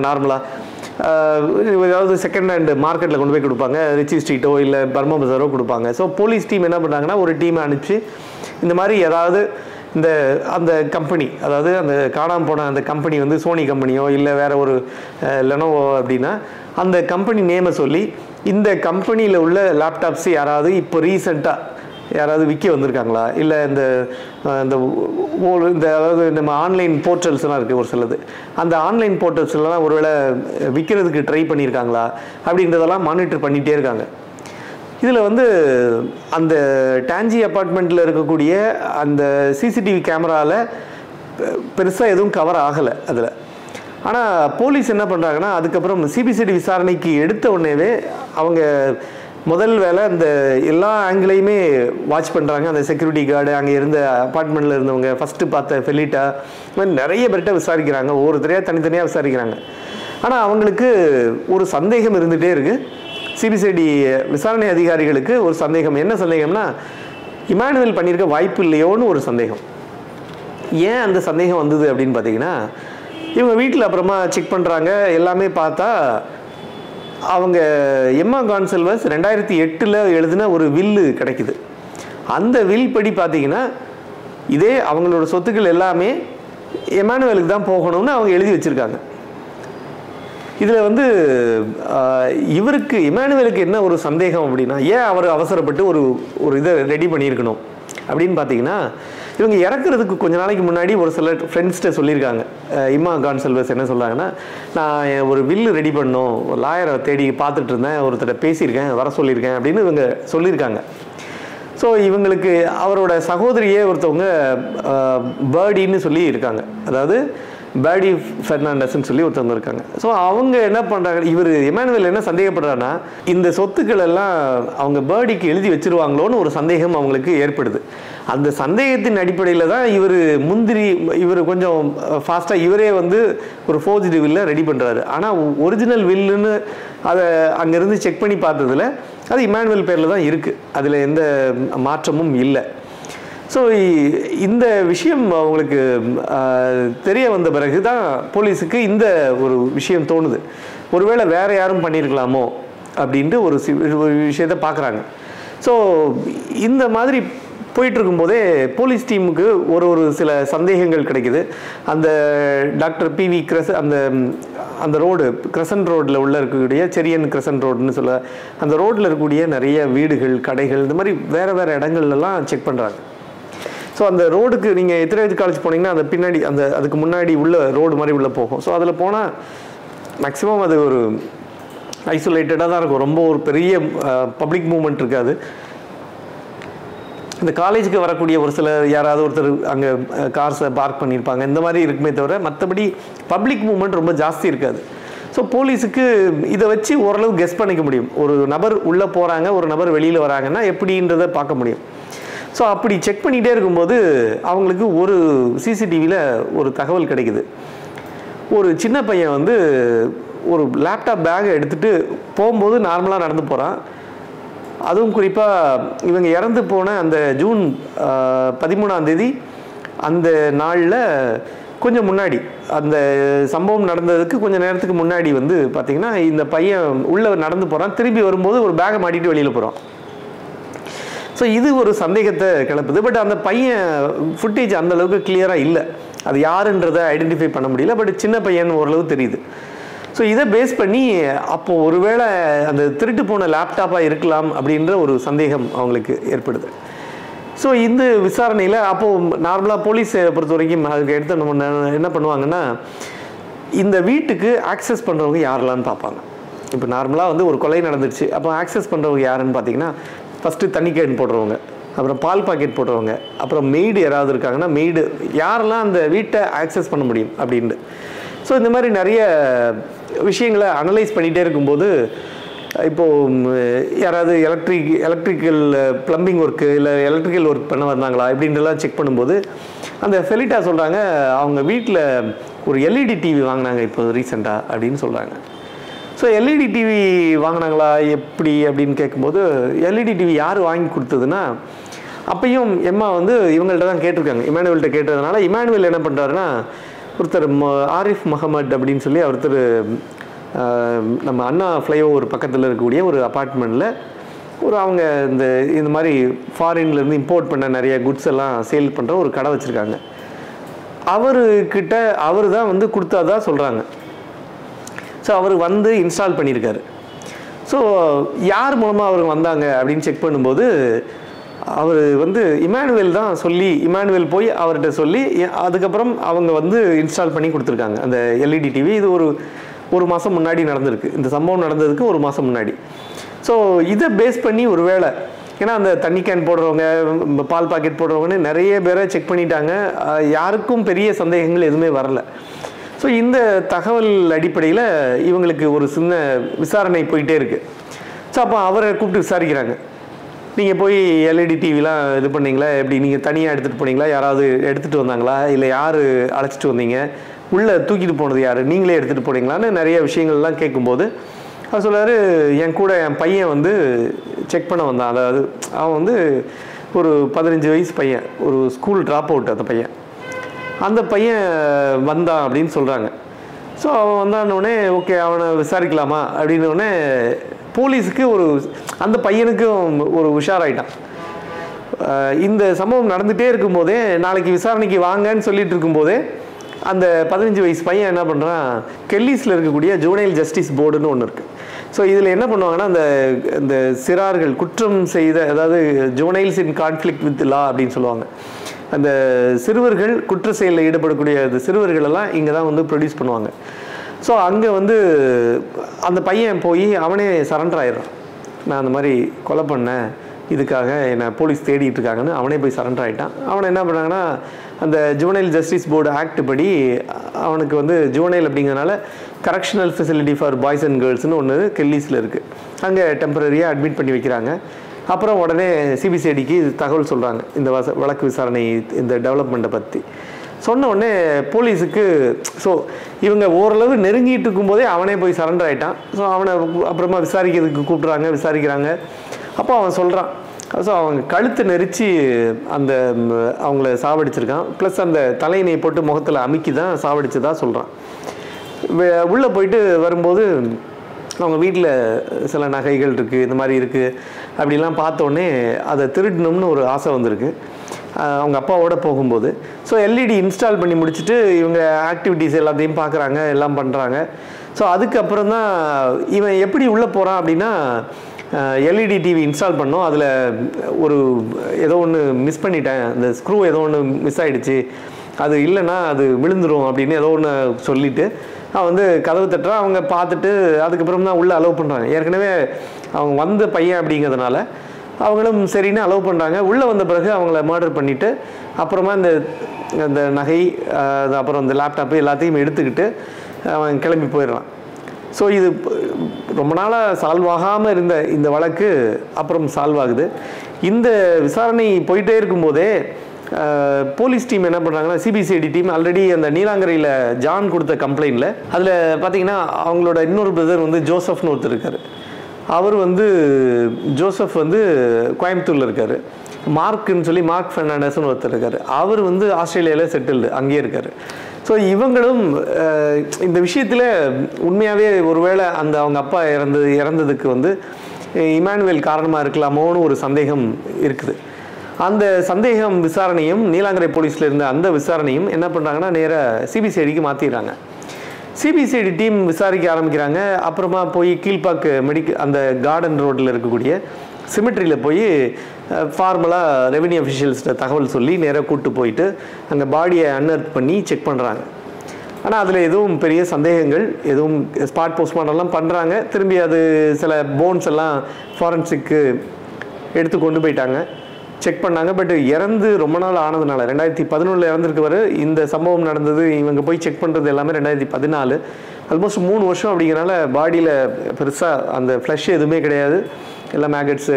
நார்மலாக ஏதாவது செகண்ட் ஹேண்ட் மார்க்கெட்டில் கொண்டு போய் கொடுப்பாங்க ரிச்சி ஸ்ட்ரீட்டோ இல்லை பர்மா பஜாரோ கொடுப்பாங்க ஸோ போலீஸ் டீம் என்ன பண்ணுறாங்கன்னா ஒரு டீமை அனுப்பிச்சு இந்த மாதிரி ஏதாவது இந்த அந்த கம்பெனி அதாவது அந்த காணாமல் போன அந்த கம்பெனி வந்து சோனி கம்பெனியோ இல்லை வேற ஒரு லெனோவோ அப்படின்னா அந்த கம்பெனி நேமை சொல்லி இந்த கம்பெனியில் உள்ள லேப்டாப்ஸ் யாராவது இப்போ ரீசெண்டாக யாராவது விற்க வந்திருக்காங்களா இல்லை இந்த அஹ், இந்த ஓ- இந்த அதாவது நம்ம ஆன்லைன் போர்ட்டல்ஸ்லாம் இருக்குது ஒரு சிலது அந்த ஆன்லைன் போர்ட்டல்ஸ்லாம் ஒருவேளை விற்கிறதுக்கு ட்ரை பண்ணியிருக்காங்களா அப்படின்றதெல்லாம் மானிட்டர் பண்ணிகிட்டே இருக்காங்க இதில் வந்து அந்த டான்ஜி அப்பார்ட்மெண்ட்டில் இருக்கக்கூடிய அந்த சிசிடிவி கேமராவில் பெருசாக எதுவும் கவர் ஆகலை அதில் ஆனால் போலீஸ் என்ன பண்ணுறாங்கன்னா அதுக்கப்புறம் சிபிசிடி விசாரணைக்கு எடுத்த உடனேவே அவங்க முதல் வேலை இந்த எல்லா ஆங்கிளையுமே வாட்ச் பண்ணுறாங்க அந்த செக்யூரிட்டி கார்டு அங்கே இருந்த அப்பார்ட்மெண்ட்டில் இருந்தவங்க ஃபஸ்ட்டு பார்த்த ஃபெலிட்டா இந்த மாதிரி நிறைய பேர்கிட்ட விசாரிக்கிறாங்க ஒவ்வொருத்தரையாக தனித்தனியாக விசாரிக்கிறாங்க ஆனால் அவங்களுக்கு ஒரு சந்தேகம் இருந்துகிட்டே இருக்குது சிபிசிஐடி விசாரணை அதிகாரிகளுக்கு ஒரு சந்தேகம் என்ன சந்தேகம்னா இமானுவேல் பண்ணியிருக்க வாய்ப்பு இல்லையோன்னு ஒரு சந்தேகம் ஏன் அந்த சந்தேகம் வந்தது அப்படின்னு பார்த்தீங்கன்னா இவங்க வீட்டில் அப்புறமா செக் பண்ணுறாங்க எல்லாமே பார்த்தா அவங்க எம்மா கான்செல்வஸ் ரெண்டாயிரத்தி எட்டில் எழுதின ஒரு வில்லு கிடைக்குது அந்த வில் படி பார்த்தீங்கன்னா இதே அவங்களோட சொத்துக்கள் எல்லாமே எமானுவேலுக்கு தான் போகணும்னு அவங்க எழுதி வச்சுருக்காங்க இதில் வந்து ஆஹ், இவருக்கு இமானுவேலுக்கு என்ன ஒரு சந்தேகம் அப்படின்னா ஏன் அவர் அவசரப்பட்டு ஒரு ஒரு இதை ரெடி பண்ணியிருக்கணும் அப்படின்னு பார்த்தீங்கன்னா இவங்க இறக்குறதுக்கு கொஞ்ச நாளைக்கு முன்னாடி ஒரு சில ஃப்ரெண்ட்ஸ்கிட்ட சொல்லியிருக்காங்க அஹ் இம்மா கான்சல்வஸ் என்ன சொல்கிறாங்கன்னா நான் ஒரு வில்லு ரெடி பண்ணோம் ஒரு லாயரை தேடி பார்த்துட்டு இருந்தேன் ஒருத்தர் பேசியிருக்கேன் வர சொல்லியிருக்கேன் அப்படின்னு இவங்க சொல்லியிருக்காங்க ஸோ இவங்களுக்கு அவரோட சகோதரியே ஒருத்தவங்க பேர்டின்னு சொல்லி இருக்காங்க அதாவது பேர்டி ஃபெர்னாண்டஸ்ன்னு சொல்லி ஒருத்தவங்க இருக்காங்க ஸோ அவங்க என்ன பண்ணுறாங்க இவர் எமானுவேல் என்ன சந்தேகப்படுறாருன்னா இந்த சொத்துக்கள் எல்லாம் அவங்க பேர்டிக்கு எழுதி வச்சிருவாங்களோன்னு ஒரு சந்தேகம் அவங்களுக்கு ஏற்படுது அந்த சந்தேகத்தின் அடிப்படையில் தான் இவர் முந்திரி இவர் கொஞ்சம் ஃபாஸ்ட்டாக இவரே வந்து ஒரு ஃபோர்ஜ்டு வில்லை ரெடி பண்ணுறாரு ஆனால் ஒரிஜினல் வில்லுன்னு அதை அங்கேருந்து செக் பண்ணி பார்த்ததுல அது இமானுவேல் பேரில் தான் இருக்குது அதில் எந்த மாற்றமும் இல்லை ஸோ இந்த விஷயம் அவங்களுக்கு ஆஹ், தெரிய வந்த பிறகு தான் போலீஸுக்கு இந்த ஒரு விஷயம் தோணுது ஒருவேளை வேற யாரும் பண்ணியிருக்கலாமோ அப்படின்ட்டு ஒரு சி- ஒரு விஷயத்தை பார்க்குறாங்க ஸோ இந்த மாதிரி போயிட்டு இருக்கும்போதே போலீஸ் டீமுக்கு ஒரு ஒரு சில சந்தேகங்கள் கிடைக்குது அந்த டாக்டர் பிவி கிரஸ் அந்த அந்த ரோடு கிரசன்ட் ரோட்டில் உள்ள இருக்கக்கூடிய செரியன் கிரசன்ட் ரோடுன்னு சொல்ல அந்த ரோட்டில் இருக்கக்கூடிய நிறைய வீடுகள் கடைகள் இந்த மாதிரி வேறு வேறு இடங்கள்லாம் செக் பண்ணுறாங்க ஸோ அந்த ரோடுக்கு நீங்கள் எத்திரேஜ் காலேஜ் போனீங்கன்னா அந்த பின்னாடி அந்த அதுக்கு முன்னாடி உள்ள ரோடு மாதிரி உள்ளே போகும் ஸோ அதில் போனால் மேக்ஸிமம் அது ஒரு ஐசோலேட்டடாக தான் இருக்கும் ரொம்ப ஒரு பெரிய பப்ளிக் மூவ்மெண்ட் இருக்காது இந்த காலேஜுக்கு வரக்கூடிய ஒரு சிலர் யாராவது ஒருத்தர் அங்கே கார்ஸை பார்க் பண்ணியிருப்பாங்க இந்த மாதிரி இருக்குமே தவிர மற்றபடி பப்ளிக் மூவ்மெண்ட் ரொம்ப ஜாஸ்தி இருக்காது ஸோ போலீஸுக்கு இதை வச்சு ஓரளவு கெஸ் பண்ணிக்க முடியும் ஒரு நபர் உள்ளே போகிறாங்க ஒரு நபர் வெளியில் வராங்கன்னா எப்படின்றத பார்க்க முடியும் ஸோ அப்படி செக் பண்ணிகிட்டே இருக்கும்போது அவங்களுக்கு ஒரு சிசிடிவியில் ஒரு தகவல் கிடைக்குது ஒரு சின்ன பையன் வந்து ஒரு லேப்டாப் பேக்கை எடுத்துகிட்டு போகும்போது நார்மலாக நடந்து போகிறான் அதுவும் குறிப்பாக இவங்க இறந்து போன அந்த ஜூன் பதிமூணாம் தேதி அந்த நாளில் கொஞ்சம் முன்னாடி அந்த சம்பவம் நடந்ததுக்கு கொஞ்சம் நேரத்துக்கு முன்னாடி வந்து பார்த்திங்கன்னா இந்த பையன் உள்ளே நடந்து போகிறான் திரும்பி வரும்போது ஒரு பேக்கை மாட்டிட்டு வெளியில் போகிறான் ஸோ இது ஒரு சந்தேகத்தை கிளப்புது பட் அந்த பையன் ஃபுட்டேஜ் அந்த அளவுக்கு கிளியராக இல்லை அது யாருன்றதை ஐடென்டிஃபை பண்ண முடியல பட் சின்ன பையன் ஓரளவு தெரியுது ஸோ இதை பேஸ் பண்ணி அப்போ ஒருவேளை அந்த திருட்டு போன லேப்டாப்பாக இருக்கலாம் அப்படின்ற ஒரு சந்தேகம் அவங்களுக்கு ஏற்படுது ஸோ இந்த விசாரணையில் அப்போது நார்மலாக போலீஸை பொறுத்த வரைக்கும் அதுக்கு எடுத்து நம்ம என்ன- என்ன பண்ணுவாங்கன்னா இந்த வீட்டுக்கு ஆக்சஸ் பண்ணுறவங்க யாரெல்லாம்னு பார்ப்பாங்க இப்போ நார்மலாக வந்து ஒரு கொலை நடந்துருச்சு அப்போ ஆக்சஸ் பண்ணுறவங்க யாருன்னு பார்த்தீங்கன்னா ஃபஸ்ட்டு தண்ணி கேன் போடுறவங்க அப்புறம் பால் பாக்கெட் போடுறவங்க அப்புறம் மெய்டு யாராவது இருக்காங்கன்னா மெய்டு யாரெல்லாம் அந்த வீட்டை ஆக்சஸ் பண்ண முடியும் அப்படின்ட்டு ஸோ இந்த மாதிரி நிறைய விஷயங்களை அனலைஸ் பண்ணிகிட்டே இருக்கும்போது இப்போது யாராவது எலக்ட்ரிக் எலக்ட்ரிக்கல் ப்ளம்பிங் ஒர்க்கு இல்லை எலக்ட்ரிக்கல் ஒர்க் பண்ண வந்தாங்களா இப்படின்றலாம் செக் பண்ணும்போது அந்த ஃபெலிட்டா சொல்கிறாங்க அவங்க வீட்டில் ஒரு எல்இடி டிவி வாங்கினாங்க இப்போ ரீசெண்டாக அப்படின்னு சொல்கிறாங்க ஸோ எல்இடி டிவி வாங்கினாங்களா எப்படி அப்படின்னு கேட்கும்போது எல்இடி டிவி யார் வாங்கி கொடுத்ததுன்னா அப்பையும் எம்மா வந்து இவங்கள்ட்ட தான் கேட்டிருக்காங்க இமானுவல்கிட்ட கேட்டதுனால இமானுவல் என்ன பண்ணுறாருன்னா ஒருத்தர் ம- ஆரிஃப் முகமது அப்படின்னு சொல்லி ஒருத்தர் ஆஹ், நம்ம அண்ணா ஃப்ளைஓவர் பக்கத்தில் இருக்கக்கூடிய ஒரு அப்பார்ட்மெண்ட்டில் ஒரு அவங்க இந்த இந்த மாதிரி ஃபாரின்லேருந்து இம்போர்ட் பண்ண நிறைய குட்ஸ் எல்லாம் சேல் பண்ணுற ஒரு கடை வச்சுருக்காங்க அவர்கிட்ட அவர் தான் வந்து கொடுத்ததா சொல்கிறாங்க ஸோ அவர் வந்து இன்ஸ்டால் பண்ணியிருக்காரு ஸோ யார் மூலமாக அவர் வந்தாங்க அப்படின்னு செக் பண்ணும்போது அவர் வந்து இமானுவேல் தான் சொல்லி இமானுவேல் போய் அவர்கிட்ட சொல்லி எ- அதுக்கப்புறம் அவங்க வந்து இன்ஸ்டால் பண்ணி கொடுத்துருக்காங்க அந்த எல்இடி டிவி இது ஒரு ஒரு மாதம் முன்னாடி நடந்திருக்கு இந்த சம்பவம் நடந்ததுக்கு ஒரு மாதம் முன்னாடி ஸோ இதை பேஸ் பண்ணி ஒரு வேளை ஏன்னா அந்த தண்ணி கேன் போடுறவங்க ம், பால் பாக்கெட் போடுறவங்கன்னு நிறைய பேரை செக் பண்ணிட்டாங்க அஹ், யாருக்கும் பெரிய சந்தேகங்கள் எதுவுமே வரல ஸோ இந்த தகவல் அடிப்படையில் இவங்களுக்கு ஒரு சின்ன விசாரணை போயிட்டே இருக்கு ஸோ அப்போ அவரை கூப்பிட்டு விசாரிக்கிறாங்க நீங்கள் போய் எல்இடி டிவிலாம் இது பண்ணீங்களா எப்படி நீங்கள் தனியாக எடுத்துகிட்டு போனீங்களா யாராவது எடுத்துகிட்டு வந்தாங்களா இல்லை யார் அழைச்சிட்டு வந்தீங்க உள்ளே தூக்கிட்டு போனது யார் நீங்களே எடுத்துகிட்டு போனீங்களான்னு நிறைய விஷயங்கள்லாம் கேட்கும்போது அவர் சொல்றாரு என் கூட என் பையன் வந்து செக் பண்ண வந்தான் அதாவது அவன் வந்து ஒரு பதினஞ்சு வயசு பையன் ஒரு ஸ்கூல் ட்ராப் அவுட் அந்த பையன் அந்த பையன் வந்தான் அப்படின்னு சொல்கிறாங்க ஸோ அவன் வந்தானோடனே ஓகே அவனை விசாரிக்கலாமா அப்படின்னோடனே போலீஸுக்கு ஒரு அந்த பையனுக்கும் ஒரு உஷாராயிட்டான் அஹ் இந்த சம்பவம் நடந்துகிட்டே இருக்கும்போதே நாளைக்கு விசாரணைக்கு வாங்கன்னு சொல்லிட்டு இருக்கும்போதே அந்த பதினஞ்சு வயசு பையன் என்ன பண்ணுறான் கெல்லிஸில் இருக்கக்கூடிய ஜூனைல் ஜஸ்டிஸ் போர்டுன்னு ஒன்று இருக்குது ஸோ இதில் என்ன பண்ணுவாங்கன்னா அந்த இந்த சிறார்கள் குற்றம் செய்த அதாவது juveniles in conflict with law அப்படின்னு சொல்லுவாங்க அந்த சிறுவர்கள் குற்ற செயலில் ஈடுபடக்கூடிய அந்த சிறுவர்கள் எல்லாம் இங்கே தான் வந்து ப்ரொடியூஸ் பண்ணுவாங்க ஸோ அங்கே வந்து அந்த பையன் போய் அவனே சரண்டர் ஆயிடுறான் நான் அந்த மாதிரி கொலை பண்ணேன் இதுக்காக என்னை போலீஸ் தேடிட்டு இருக்காங்கன்னு அவனே போய் சரண்டர் ஆகிட்டான் அவனை என்ன பண்ணாங்கன்னா அந்த ஜுவனைல் ஜஸ்டிஸ் போர்டு ஆக்ட் படி அவனுக்கு வந்து ஜுவனைல் அப்படிங்கிறனால correctional facility for boys and கேர்ள்ஸ்னு ஒன்று கெல்லிஸில் இருக்குது அங்கே டெம்பரரியாக அட்மிட் பண்ணி வைக்கிறாங்க அப்புறம் உடனே சிபிசிஐடிக்கு தகவல் சொல்கிறாங்க இந்த வச வழக்கு விசாரணை இந்த டெவலப்மெண்ட்டை பற்றி சொன்ன உடனே போலீஸுக்கு ஸோ இவங்க ஓரளவு நெருங்கிட்டு இருக்கும்போதே அவனே போய் சரண்டர் ஆயிட்டான் ஸோ அவனை அப்புறமா விசாரிக்கிறதுக்கு கூப்பிட்றாங்க விசாரிக்கிறாங்க அப்போ அவன் சொல்கிறான் ஸோ அவங்க கழுத்து நெரிச்சு அந்த ம், அவங்கள சாவடிச்சிருக்கான் ப்ளஸ் அந்த தலையினை போட்டு முகத்தில் அமுக்கி தான் சாவடிச்சதா சொல்கிறான் உள்ளே போயிட்டு வரும்போது அவங்க வீட்டில் சில நகைகள் இருக்குது இந்த மாதிரி இருக்குது அப்படிலாம் பார்த்த உடனே அதை திருடணும்னு ஒரு ஆசை வந்திருக்கு ஆஹ் அவங்க அப்பாவோட போகும்போது ஸோ எல்இடி இன்ஸ்டால் பண்ணி முடிச்சுட்டு இவங்க ஆக்டிவிட்டீஸ் எல்லாத்தையும் பார்க்குறாங்க எல்லாம் பண்ணுறாங்க ஸோ அதுக்கப்புறம் தான் இவன் எப்படி உள்ளே போகிறான் அப்படின்னா எல்இடி டிவி இன்ஸ்டால் பண்ணோம் அதில் ஒரு ஏதோ ஒன்று மிஸ் பண்ணிட்டேன் இந்த ஸ்க்ரூ ஏதோ ஒன்று மிஸ் ஆயிடுச்சு அது இல்லைன்னா அது விழுந்துரும் அப்படின்னு ஏதோ ஒன்று சொல்லிட்டு அவன் வந்து கதவு தட்டுறான் அவங்க பார்த்துட்டு அதுக்கப்புறம் தான் உள்ளே அலோவ் பண்ணுறாங்க ஏற்கனவே அவங்க வந்த பையன் அப்படிங்கிறதுனால அவங்களும் சரின்னு அலோவ் பண்ணுறாங்க உள்ளே வந்த பிறகு அவங்கள மர்டர் பண்ணிவிட்டு அப்புறமா இந்த இந்த நகை ஆஹ், அது அப்புறம் இந்த லேப்டாப்பு எல்லாத்தையும் எடுத்துக்கிட்டு அவன் கிளம்பி போயிடுறான் ஸோ இது ப- ரொம்ப நாளாக சால்வ் ஆகாமல் இருந்த இந்த வழக்கு அப்புறம் சால்வ் ஆகுது இந்த விசாரணை போயிட்டே இருக்கும்போதே அஹ், போலீஸ் டீம் என்ன பண்ணுறாங்கன்னா சிபிசிஐடி டீம் ஆல்ரெடி அந்த நீலாங்கரையில் ஜான் கொடுத்த கம்ப்ளைண்ட்டில் அதில் பார்த்தீங்கன்னா அவங்களோட இன்னொரு பிரதர் வந்து ஜோசப்னு ஒருத்தர் இருக்கார் அவர் வந்து ஜோசப் வந்து கோயம்புத்தூரில் இருக்கார் மார்க்குன்னு சொல்லி மார்க் ஃபெர்னாண்டஸ்னு ஒருத்தர் இருக்கார் அவர் வந்து ஆஸ்திரேலியாவில் செட்டில்டு அங்கேயே இருக்கார் ஸோ இவங்களும் அஹ், இந்த விஷயத்தில் உண்மையாகவே ஒருவேளை அந்த அவங்க அப்பா இறந்தது இறந்ததுக்கு வந்து அஹ், இமானுவேல் காரணமாக இருக்கலாமோன்னு ஒரு சந்தேகம் இருக்குது அந்த சந்தேகம் விசாரணையும் நீலாங்கரை போலீஸில் இருந்த அந்த விசாரணையும் என்ன பண்ணுறாங்கன்னா நேராக சிபிசிஐடிக்கு மாற்றிடுறாங்க சிபிசிஐடி டீம் விசாரிக்க ஆரம்பிக்கிறாங்க அப்புறமா போய் கீழ்ப்பாக்கு மெடிக்க அந்த கார்டன் ரோட்டில் இருக்கக்கூடிய சிமெட்ரியில் போய் ஃபார்மலாக ரெவென்யூ அஃபிஷியல்ஸ்கிட்ட தகவல் சொல்லி நேராக கூட்டு போயிட்டு அங்கே பாடியை அன்அர்த் பண்ணி செக் பண்ணுறாங்க ஆனால் அதில் எதுவும் பெரிய சந்தேகங்கள் எதுவும் ஸ்பாட் போஸ்ட்மார்ட்டம்லாம் பண்ணுறாங்க திரும்பி அது சில போன்ஸ் எல்லாம் ஃபாரன்சிக்கு எடுத்து கொண்டு போயிட்டாங்க செக் பண்ணாங்க பட் இறந்து ரொம்ப நாள் ஆனதுனால ரெண்டாயிரத்தி பதினொன்றில் இறந்துருக்கவர் இந்த சம்பவம் நடந்தது இவங்க போய் செக் பண்ணுறது எல்லாமே ரெண்டாயிரத்தி பதினாலு ஆல்மோஸ்ட் மூணு வருஷம் அப்படிங்கிறனால பாடியில் பெருசாக அந்த ஃப்ளஷ் எதுவுமே கிடையாது எல்லாம் மேகட்ஸு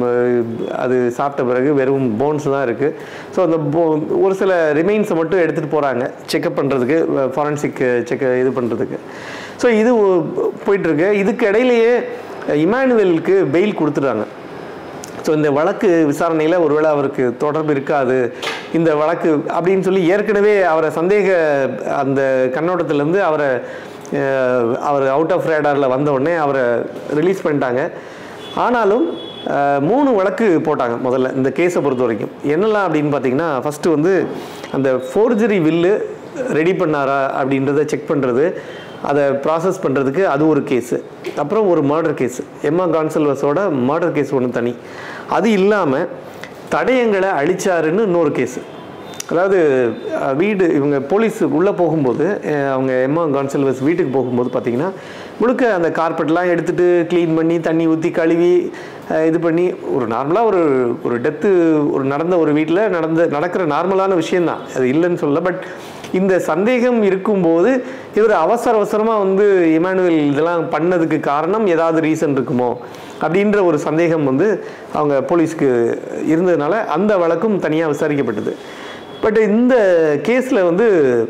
அது சாப்பிட்ட பிறகு வெறும் போன்ஸ் தான் இருக்குது ஸோ அந்த போ ஒரு சில ரிமைன்ஸை மட்டும் எடுத்துகிட்டு போகிறாங்க செக்அப் பண்ணுறதுக்கு ஃபாரன்சிக் செக் இது பண்ணுறதுக்கு ஸோ இது போயிட்டுருக்கு இதுக்கு இடையிலேயே இமானுவேலுக்கு பெயில் கொடுத்துட்டாங்க ஸோ இந்த வழக்கு விசாரணையில் ஒருவேளை அவருக்கு தொடர்பு இருக்காது இந்த வழக்கு அப்படின்னு சொல்லி ஏற்கனவே அவரை சந்தேக அந்த கண்ணோட்டத்திலேருந்து அவரை அஹ், அவர் அவுட் ஆஃப் ரேடாரில் வந்த உடனே அவரை ரிலீஸ் பண்ணிட்டாங்க ஆனாலும் அஹ், மூணு வழக்கு போட்டாங்க முதல்ல இந்த கேஸை பொறுத்த வரைக்கும் என்னெல்லாம் அப்படின்னு பார்த்தீங்கன்னா ஃபஸ்ட்டு வந்து அந்த ஃபோர்ஜரி வில்லு ரெடி பண்ணாரா அப்படின்றத செக் பண்ணுறது அதை ப்ராசஸ் பண்ணுறதுக்கு அது ஒரு கேஸு அப்புறம் ஒரு மர்டர் கேஸு எம்மா கான்சல்வஸோட மர்டர் கேஸ் ஒன்று தனி அது இல்லாமல் தடயங்களை அழிச்சாருன்னு இன்னொரு கேஸு அதாவது அஹ், வீடு இவங்க போலீஸ் உள்ளே போகும்போது அஹ், அவங்க எம்மா கான்சல்வஸ் வீட்டுக்கு போகும்போது பார்த்தீங்கன்னா முழுக்க அந்த கார்பெட்லாம் எடுத்துட்டு க்ளீன் பண்ணி தண்ணி ஊற்றி கழுவி அஹ், இது பண்ணி ஒரு நார்மலாக ஒரு ஒரு டெத்து ஒரு நடந்த ஒரு வீட்டில் நடந்த நடக்கிற நார்மலான விஷயந்தான் அது இல்லைன்னு சொல்லல பட் இந்த சந்தேகம் இருக்கும்போது இவர் அவசர அவசரமாக வந்து இமானுவேல் இதெல்லாம் பண்ணதுக்கு காரணம் ஏதாவது ரீசன் இருக்குமோ அப்படின்ற ஒரு சந்தேகம் வந்து அவங்க போலீஸ்க்கு இருந்ததுனால அந்த வழக்கும் தனியாக விசாரிக்கப்பட்டது பட் இந்த கேஸில் வந்து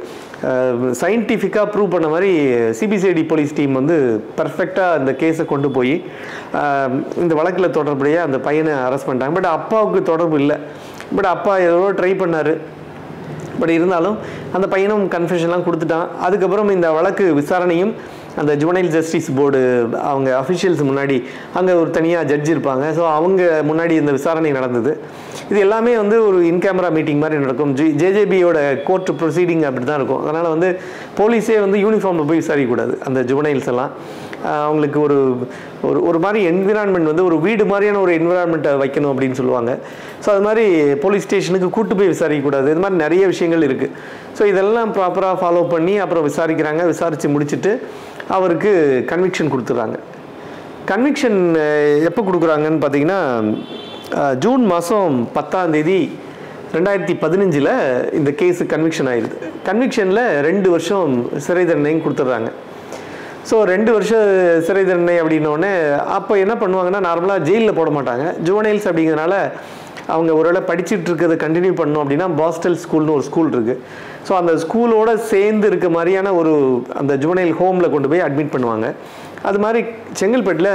சயின்டிஃபிக்காக ப்ரூவ் பண்ண மாதிரி சிபிசிஐடி போலீஸ் டீம் வந்து பர்ஃபெக்டாக இந்த கேஸை கொண்டு போய் அஹ், இந்த வழக்கில் தொடர்புடைய அந்த பையனை அரெஸ்ட் பண்ணிட்டாங்க பட் அப்பாவுக்கு தொடர்பு இல்லை பட் அப்பா ஏதோ ட்ரை பண்ணார் பட் இருந்தாலும் அந்த பையனும் கன்ஃபெஷன்லாம் கொடுத்துட்டான் அதுக்கப்புறம் இந்த வழக்கு விசாரணையும் அந்த ஜுவனைல் ஜஸ்டிஸ் போர்டு அவங்க அஃபிஷியல்ஸ் முன்னாடி அங்கே ஒரு தனியாக ஜட்ஜ் இருப்பாங்க ஸோ அவங்க முன்னாடி இந்த விசாரணை நடந்தது இது எல்லாமே வந்து ஒரு இன் கேமரா மீட்டிங் மாதிரி நடக்கும் ஜி ஜேஜேபியோட கோர்ட் ப்ரொசீடிங் அப்படி தான் இருக்கும் அதனால் வந்து போலீஸே வந்து யூனிஃபார்மில் போய் விசாரிக்கக்கூடாது அந்த ஜுவனைல்ஸ் எல்லாம் ஆஹ் அவங்களுக்கு ஒரு ஒரு ஒரு மாதிரி என்விரான்மெண்ட் வந்து ஒரு வீடு மாதிரியான ஒரு என்விரான்மெண்ட்டை வைக்கணும் அப்படின்னு சொல்லுவாங்க ஸோ அது மாதிரி போலீஸ் ஸ்டேஷனுக்கு கூட்டு போய் விசாரிக்கக்கூடாது இது மாதிரி நிறைய விஷயங்கள் இருக்குது ஸோ இதெல்லாம் ப்ராப்பராக ஃபாலோ பண்ணி அப்புறம் விசாரிக்கிறாங்க விசாரித்து முடிச்சுட்டு அவருக்கு கன்விக்ஷன் கொடுத்துட்றாங்க கன்விக்ஷன் எப்போ கொடுக்குறாங்கன்னு பார்த்தீங்கன்னா அஹ், ஜூன் மாதம் பத்தாம் தேதி ரெண்டாயிரத்தி பதினஞ்சில் இந்த கேஸு கன்விக்ஷன் ஆயிடுது கன்விக்ஷனில் ரெண்டு வருஷம் சிறை தண்டனையும் கொடுத்துட்றாங்க ஸோ ரெண்டு வருஷம் சிறை தண்டனை அப்படின்னோடனே அப்போ என்ன பண்ணுவாங்கன்னா நார்மலாக ஜெயிலில் போட மாட்டாங்க ஜுவனைல்ஸ் அப்படிங்கிறனால அவங்க ஒருவேளை படிச்சுட்டு இருக்கிறத கண்டினியூ பண்ணணும் அப்படின்னா பாஸ்டல் ஸ்கூல்னு ஒரு ஸ்கூல் இருக்குது ஸோ அந்த ஸ்கூலோட சேர்ந்து இருக்க மாதிரியான ஒரு அந்த ஜுவனைல் ஹோமில் கொண்டு போய் அட்மிட் பண்ணுவாங்க அது மாதிரி செங்கல்பட்டில்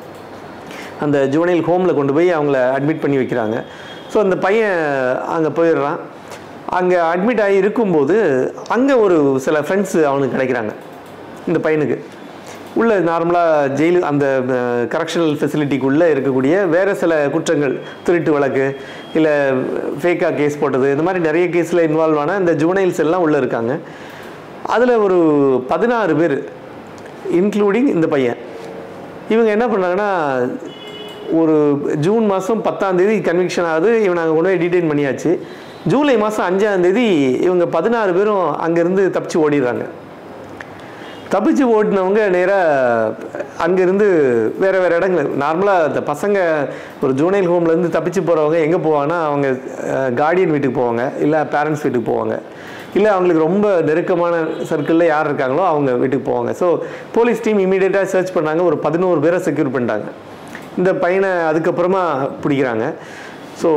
அந்த ஜுவனைல் ஹோமில் கொண்டு போய் அவங்கள அட்மிட் பண்ணி வைக்கிறாங்க ஸோ அந்த பையன் அங்கே போயிடுறான் அங்கே அட்மிட் ஆகி இருக்கும்போது அங்கே ஒரு சில ஃப்ரெண்ட்ஸ் அவனுக்கு கிடைக்கிறாங்க இந்த பையனுக்கு உள்ள நார்மலாக ஜெயிலு அந்த கரெக்ஷனல் ஃபெசிலிட்டிக்குள்ளே இருக்கக்கூடிய வேறு சில குற்றங்கள் திருட்டு வழக்கு இல்லை ஃபேக்காக கேஸ் போட்டது இந்த மாதிரி நிறைய கேஸில் இன்வால்வ் ஆன இந்த ஜுவனைல்ஸ் எல்லாம் உள்ளே இருக்காங்க அதில் ஒரு பதினாறு பேர் இன்க்ளூடிங் இந்த பையன் இவங்க என்ன பண்ணாங்கன்னா ஒரு ஜூன் மாதம் பத்தாம் தேதி கன்விக்ஷன் ஆகுது இவன் நாங்கள் கொண்டு போய் டீடைன் பண்ணியாச்சு ஜூலை மாதம் அஞ்சாம் தேதி இவங்க பதினாறு பேரும் அங்கேருந்து தப்பிச்சு ஓடிடுறாங்க தப்பிச்சு ஓடினவங்க நேராக அங்கேருந்து வேறு வேறு இடங்கள் நார்மலாக இந்த பசங்க ஒரு ஜூனைல் ஹோம்லேருந்து தப்பிச்சு போகிறவங்க எங்கே போவாங்கன்னா அவங்க கார்டியன் வீட்டுக்கு போவாங்க இல்லை பேரண்ட்ஸ் வீட்டுக்கு போவாங்க இல்லை அவங்களுக்கு ரொம்ப நெருக்கமான சர்க்கிளில் யார் இருக்காங்களோ அவங்க வீட்டுக்கு போவாங்க ஸோ போலீஸ் டீம் இமீடியட்டாக சர்ச் பண்ணாங்க ஒரு பதினோரு பேரை செக்யூர் பண்ணிட்டாங்க இந்த பையனை அதுக்கப்புறமா பிடிக்கிறாங்க ஸோ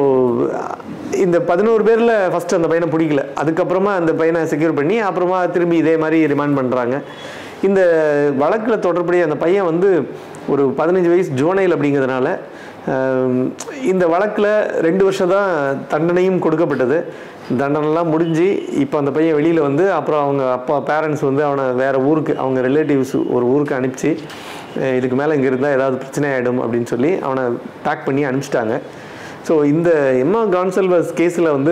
இந்த பதினோரு பேரில் ஃபஸ்ட்டு அந்த பையனை பிடிக்கல அதுக்கப்புறமா அந்த பையனை செக்யூர் பண்ணி அப்புறமா திரும்பி இதே மாதிரி ரிமாண்ட் பண்ணுறாங்க இந்த வழக்கில் தொடர்புடைய அந்த பையன் வந்து ஒரு பதினஞ்சு வயசு ஜோனைல் அப்படிங்கிறதுனால ஆம், இந்த வழக்கில் ரெண்டு வருஷம் தான் தண்டனையும் கொடுக்கப்பட்டது தண்டனைலாம் முடிஞ்சு இப்போ அந்த பையன் வெளியில் வந்து அப்புறம் அவங்க அப்பா பேரண்ட்ஸ் வந்து அவனை வேறு ஊருக்கு அவங்க ரிலேட்டிவ்ஸ் ஒரு ஊருக்கு அனுப்பிச்சு அஹ் இதுக்கு மேலே இங்கே இருந்தால் ஏதாவது பிரச்சனை ஆகிடும் அப்படின்னு சொல்லி அவனை பேக் பண்ணி அனுப்பிச்சிட்டாங்க ஸோ இந்த எம்மா கான்சல்வஸ் கேஸில் வந்து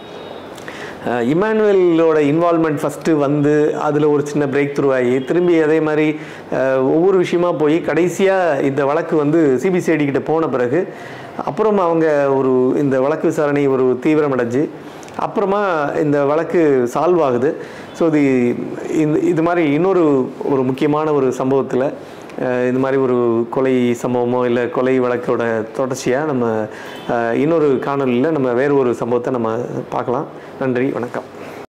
அஹ், இமானுவேலோட இன்வால்மெண்ட் ஃபஸ்ட்டு வந்து அதில் ஒரு சின்ன பிரேக் த்ரூ ஆகி திரும்பி அதே மாதிரி அஹ், ஒவ்வொரு விஷயமா போய் கடைசியாக இந்த வழக்கு வந்து சிபிசிஐடி கிட்ட போன பிறகு அப்புறம் அவங்க ஒரு இந்த வழக்கு விசாரணை ஒரு தீவிரமடைஞ்சு அப்புறமா இந்த வழக்கு சால்வ் ஆகுது ஸோ இது இந்த இது மாதிரி இன்னொரு ஒரு முக்கியமான ஒரு சம்பவத்தில் அஹ், இந்த மாதிரி ஒரு கொலை சம்பவமோ இல்லை கொலை வழக்கோட தொடர்ச்சியாக நம்ம அஹ், இன்னொரு காணொலியில் நம்ம வேறு ஒரு சம்பவத்தை நம்ம பார்க்கலாம் நன்றி வணக்கம்